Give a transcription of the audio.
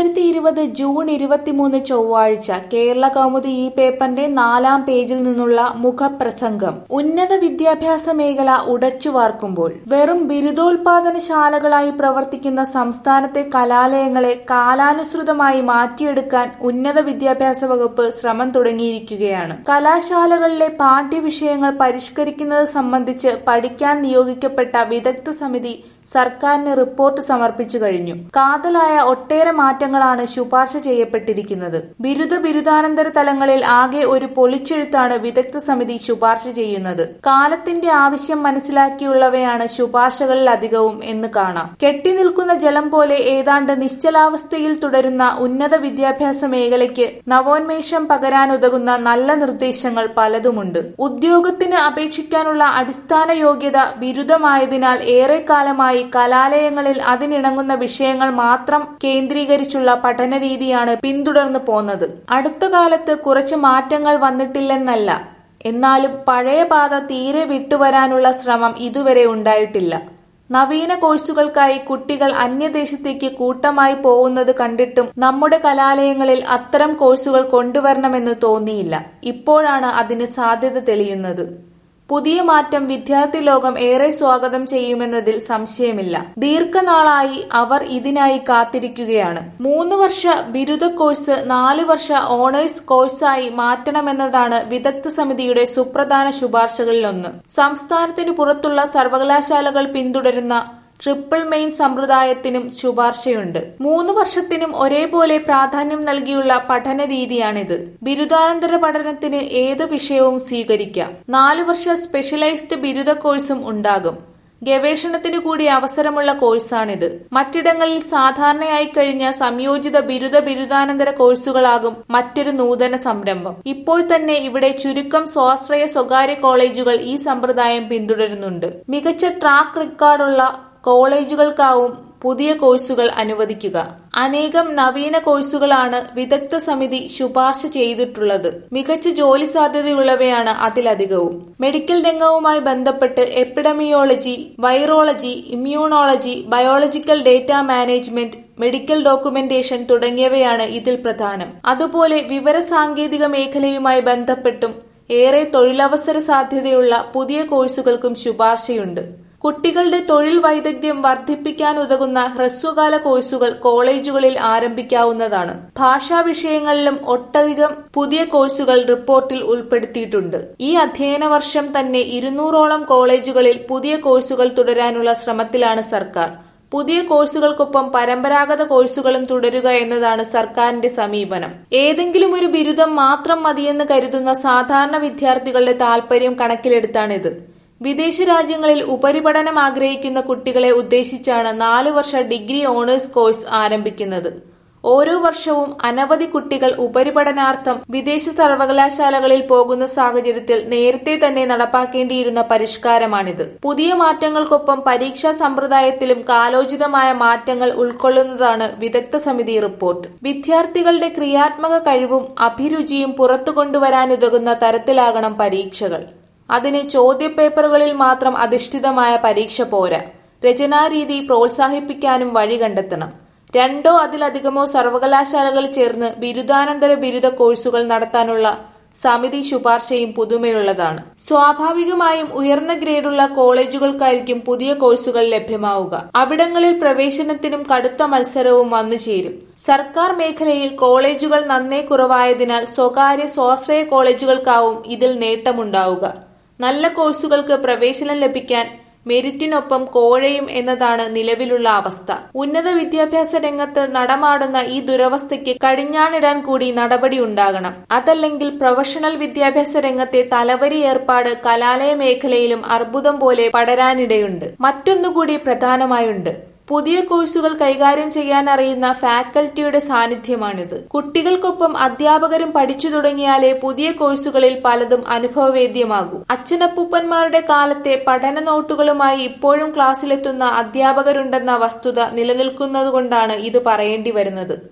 രണ്ടായിരത്തി ഇരുപത് ജൂൺ ഇരുപത്തിമൂന്ന് ചൊവ്വാഴ്ച കേരള കൗമുദി ഈ പേപ്പറിന്റെ നാലാം പേജിൽ നിന്നുള്ള മുഖപ്രസംഗം ഉന്നത വിദ്യാഭ്യാസ മേഖല ഉടച്ചു വാർക്കുമ്പോൾ വെറും ബിരുദോൽപാദനശാലകളായി പ്രവർത്തിക്കുന്ന സംസ്ഥാനത്തെ കലാലയങ്ങളെ കാലാനുസൃതമായി മാറ്റിയെടുക്കാൻ ഉന്നത വിദ്യാഭ്യാസ വകുപ്പ് ശ്രമം തുടങ്ങിയിരിക്കുകയാണ് കലാശാലകളിലെ പാഠ്യവിഷയങ്ങൾ പരിഷ്കരിക്കുന്നത് സംബന്ധിച്ച് പഠിക്കാൻ നിയോഗിക്കപ്പെട്ട വിദഗ്ധ സമിതി സർക്കാരിന് റിപ്പോർട്ട് സമർപ്പിച്ചു കഴിഞ്ഞു കാതലായ ഒട്ടേറെ മാറ്റങ്ങളാണ് ശുപാർശ ചെയ്യപ്പെട്ടിരിക്കുന്നത് ബിരുദ ബിരുദാനന്തര തലങ്ങളിൽ ആകെ ഒരു പൊളിച്ചെഴുത്താണ് വിദഗ്ധ സമിതി ശുപാർശ ചെയ്യുന്നത് കാലത്തിന്റെ ആവശ്യം മനസ്സിലാക്കിയുള്ളവയാണ് ശുപാർശകളിൽ അധികവും എന്ന് കാണാം കെട്ടിനിൽക്കുന്ന ജലം പോലെ ഏതാണ്ട് നിശ്ചലാവസ്ഥയിൽ തുടരുന്ന ഉന്നത വിദ്യാഭ്യാസ മേഖലയ്ക്ക് നവോന്മേഷം പകരാനുതകുന്ന നല്ല നിർദ്ദേശങ്ങൾ പലതുമുണ്ട് ഉദ്യോഗത്തിന് അപേക്ഷിക്കാനുള്ള അടിസ്ഥാന യോഗ്യത ബിരുദമായതിനാൽ ഏറെക്കാലമായി കലാലയങ്ങളിൽ അതിനിണങ്ങുന്ന വിഷയങ്ങൾ മാത്രം കേന്ദ്രീകരിച്ചുള്ള പഠന രീതിയാണ് പിന്തുടർന്നു പോന്നത് അടുത്ത കാലത്ത് കുറച്ച് മാറ്റങ്ങൾ വന്നിട്ടില്ലെന്നല്ല എന്നാലും പഴയ പാത തീരെ വിട്ടുവരാനുള്ള ശ്രമം ഇതുവരെ ഉണ്ടായിട്ടില്ല നവീന കോഴ്സുകൾക്കായി കുട്ടികൾ അന്യദേശത്തേക്ക് കൂട്ടമായി പോകുന്നത് കണ്ടിട്ടും നമ്മുടെ കലാലയങ്ങളിൽ അത്തരം കോഴ്സുകൾ കൊണ്ടുവരണമെന്ന് തോന്നിയില്ല ഇപ്പോഴാണ് അതിന് സാധ്യത തെളിയുന്നത് പുതിയ മാറ്റം വിദ്യാർത്ഥി ലോകം ഏറെ സ്വാഗതം ചെയ്യുമെന്നതിൽ സംശയമില്ല ദീർഘനാളായി അവർ ഇതിനായി കാത്തിരിക്കുകയാണ് മൂന്ന് വർഷ ബിരുദ കോഴ്സ് നാല് വർഷ ഓണേഴ്സ് കോഴ്സായി മാറ്റണമെന്നതാണ് വിദഗ്ധ സമിതിയുടെ സുപ്രധാന ശുപാർശകളിലൊന്ന് സംസ്ഥാനത്തിന് പുറത്തുള്ള സർവകലാശാലകൾ പിന്തുടരുന്ന ട്രിപ്പിൾ മെയിൻ സമ്പ്രദായത്തിനും ശുപാർശയുണ്ട് മൂന്ന് വർഷത്തിനും ഒരേപോലെ പ്രാധാന്യം നൽകിയുള്ള പഠന രീതിയാണിത് ബിരുദാനന്തര പഠനത്തിന് ഏത് വിഷയവും സ്വീകരിക്കാം നാലു വർഷ സ്പെഷ്യലൈസ്ഡ് ബിരുദ കോഴ്സും ഉണ്ടാകും ഗവേഷണത്തിനു കൂടി അവസരമുള്ള കോഴ്സാണിത് മറ്റിടങ്ങളിൽ സാധാരണയായി കഴിഞ്ഞ സംയോജിത ബിരുദ ബിരുദാനന്തര കോഴ്സുകളാകും മറ്റൊരു നൂതന സംരംഭം ഇപ്പോൾ തന്നെ ഇവിടെ ചുരുക്കം സ്വാശ്രയ സ്വകാര്യ കോളേജുകൾ ഈ സമ്പ്രദായം പിന്തുടരുന്നുണ്ട് മികച്ച ട്രാക്ക് റെക്കോർഡുള്ള കോളേജുകൾക്കാവും പുതിയ കോഴ്സുകൾ അനുവദിക്കുക അനേകം നവീന കോഴ്സുകളാണ് വിദഗ്ധ സമിതി ശുപാർശ ചെയ്തിട്ടുള്ളത് മികച്ച ജോലി സാധ്യതയുള്ളവയാണ് അതിലധികവും മെഡിക്കൽ രംഗവുമായി ബന്ധപ്പെട്ട് epidemiology virology immunology biological data management medical documentation തുടങ്ങിയവയാണ് ഇതിൽ പ്രധാനം അതുപോലെ വിവരസാങ്കേതിക മേഖലയുമായി ബന്ധപ്പെട്ടും ഏറെ തൊഴിലവസര സാധ്യതയുള്ള പുതിയ കോഴ്സുകൾക്കും ശുപാർശയുണ്ട് കുട്ടികളുടെ തൊഴിൽ വൈദഗ്ധ്യം വർദ്ധിപ്പിക്കാനുതകുന്ന ഹ്രസ്വകാല കോഴ്സുകൾ കോളേജുകളിൽ ആരംഭിക്കാവുന്നതാണ് ഭാഷാ വിഷയങ്ങളിലും ഒട്ടധികം പുതിയ കോഴ്സുകൾ റിപ്പോർട്ടിൽ ഉൾപ്പെടുത്തിയിട്ടുണ്ട് ഈ അധ്യയന വർഷം തന്നെ ഇരുന്നൂറോളം കോളേജുകളിൽ പുതിയ കോഴ്സുകൾ തുടരാനുള്ള ശ്രമത്തിലാണ് സർക്കാർ പുതിയ കോഴ്സുകൾക്കൊപ്പം പരമ്പരാഗത കോഴ്സുകളും തുടരുക എന്നതാണ് സർക്കാരിന്റെ സമീപനം ഏതെങ്കിലും ഒരു ബിരുദം മാത്രം മതിയെന്ന് കരുതുന്ന സാധാരണ വിദ്യാർത്ഥികളുടെ താൽപര്യം കണക്കിലെടുത്താണിത് വിദേശ രാജ്യങ്ങളിൽ ഉപരിപഠനം ആഗ്രഹിക്കുന്ന കുട്ടികളെ ഉദ്ദേശിച്ചാണ് നാല് വർഷ ഡിഗ്രി ഓണേഴ്സ് കോഴ്സ് ആരംഭിക്കുന്നത് ഓരോ വർഷവും അനവധി കുട്ടികൾ ഉപരിപഠനാർത്ഥം വിദേശ സർവകലാശാലകളിൽ പോകുന്ന സാഹചര്യത്തിൽ നേരത്തെ തന്നെ നടപ്പാക്കേണ്ടിയിരുന്ന പരിഷ്കാരമാണിത് പുതിയ മാറ്റങ്ങൾക്കൊപ്പം പരീക്ഷാ സമ്പ്രദായത്തിലും കാലോചിതമായ മാറ്റങ്ങൾ ഉൾക്കൊള്ളുന്നതാണ് വിദഗ്ധ സമിതി റിപ്പോർട്ട് വിദ്യാർത്ഥികളുടെ ക്രിയാത്മക കഴിവും അഭിരുചിയും പുറത്തു കൊണ്ടുവരാനുതകുന്ന തരത്തിലാകണം പരീക്ഷകൾ അതിന് ചോദ്യപേപ്പറുകളിൽ മാത്രം അധിഷ്ഠിതമായ പരീക്ഷ പോരാ രചനാരീതി പ്രോത്സാഹിപ്പിക്കാനും വഴി കണ്ടെത്തണം രണ്ടോ അതിലധികമോ സർവകലാശാലകൾ ചേർന്ന് ബിരുദാനന്തര ബിരുദ കോഴ്സുകൾ നടത്താനുള്ള സമിതി ശുപാർശയും പുതുമയുള്ളതാണ് സ്വാഭാവികമായും ഉയർന്ന ഗ്രേഡുള്ള കോളേജുകൾക്കായിരിക്കും പുതിയ കോഴ്സുകൾ ലഭ്യമാവുക അവിടങ്ങളിൽ പ്രവേശനത്തിനും കടുത്ത മത്സരവും വന്നു ചേരും സർക്കാർ മേഖലയിൽ കോളേജുകൾ നന്നേ കുറവായതിനാൽ സ്വകാര്യ സ്വാശ്രയ കോളേജുകൾക്കാവും ഇതിൽ നേട്ടമുണ്ടാവുക നല്ല കോഴ്സുകൾക്ക് പ്രവേശനം ലഭിക്കാൻ മെരിറ്റിനൊപ്പം കോഴയും എന്നതാണ് നിലവിലുള്ള അവസ്ഥ ഉന്നത വിദ്യാഭ്യാസ രംഗത്ത് നടമാടുന്ന ഈ ദുരവസ്ഥയ്ക്ക് കടിഞ്ഞാണിടാൻ കൂടി നടപടി ഉണ്ടാകണം അതല്ലെങ്കിൽ പ്രൊഫഷണൽ വിദ്യാഭ്യാസ രംഗത്തെ തലവരി ഏർപ്പാട് കലാലയ മേഖലയിലും അർബുദം പോലെ പടരാനിടയുണ്ട് മറ്റൊന്നുകൂടി പ്രധാനമായുണ്ട് പുതിയ കോഴ്സുകൾ കൈകാര്യം ചെയ്യാൻ അറിയുന്ന ഫാക്കൽറ്റിയുടെ സാന്നിധ്യമാണിത് കുട്ടികൾക്കൊപ്പം അധ്യാപകരും പഠിച്ചു തുടങ്ങിയാലേ പുതിയ കോഴ്സുകളിൽ പലതും അനുഭവവേദ്യമാകൂ അച്ഛനപ്പൂപ്പന്മാരുടെ കാലത്തെ പഠന നോട്ടുകളുമായി ഇപ്പോഴും ക്ലാസ്സിലെത്തുന്ന അധ്യാപകരുണ്ടെന്ന വസ്തുത നിലനിൽക്കുന്നതുകൊണ്ടാണ് ഇത് പറയേണ്ടി വരുന്നത്